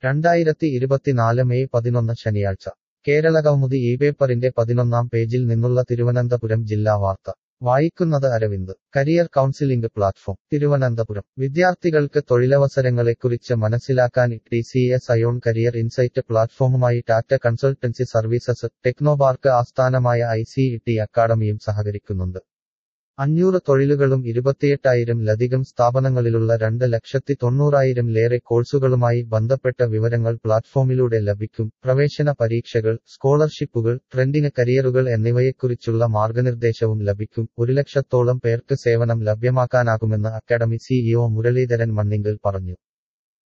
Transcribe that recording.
രണ്ടായിരത്തി ഇരുപത്തിനാല് മെയ് പതിനൊന്ന് ശനിയാഴ്ച കേരള കൗമുദി ഈ പേപ്പറിന്റെ പതിനൊന്നാം പേജിൽ നിന്നുള്ള തിരുവനന്തപുരം ജില്ലാ വാർത്ത വായിക്കുന്നത് Aravind career counselling platform Thiruvananthapuram വിദ്യാർത്ഥികൾക്ക് തൊഴിലവസരങ്ങളെക്കുറിച്ച് മനസ്സിലാക്കാൻ T C S iON career insight പ്ലാറ്റ്ഫോമുമായി ടാറ്റ കൺസൾട്ടൻസി സർവീസസ് ടെക്നോപാർക്ക് ആസ്ഥാനമായ ഐ സി ടി അക്കാഡമിയും സഹകരിക്കുന്നുണ്ട് അഞ്ഞൂറ് തൊഴിലുകളും ഇരുപത്തിയെട്ടായിരം ലധികം സ്ഥാപനങ്ങളിലുള്ള രണ്ട് ലക്ഷത്തി തൊണ്ണൂറായിരം ലേറെ കോഴ്സുകളുമായി ബന്ധപ്പെട്ട വിവരങ്ങൾ പ്ലാറ്റ്ഫോമിലൂടെ ലഭിക്കും പ്രവേശന പരീക്ഷകൾ സ്കോളർഷിപ്പുകൾ ട്രെൻഡിങ് കരിയറുകൾ എന്നിവയെക്കുറിച്ചുള്ള മാർഗനിർദ്ദേശവും ലഭിക്കും ഒരു ലക്ഷത്തോളം പേർക്ക് സേവനം ലഭ്യമാക്കാനാകുമെന്ന് അക്കാഡമി സിഇഒ മുരളീധരൻ മണ്ണിങ്കൽ പറഞ്ഞു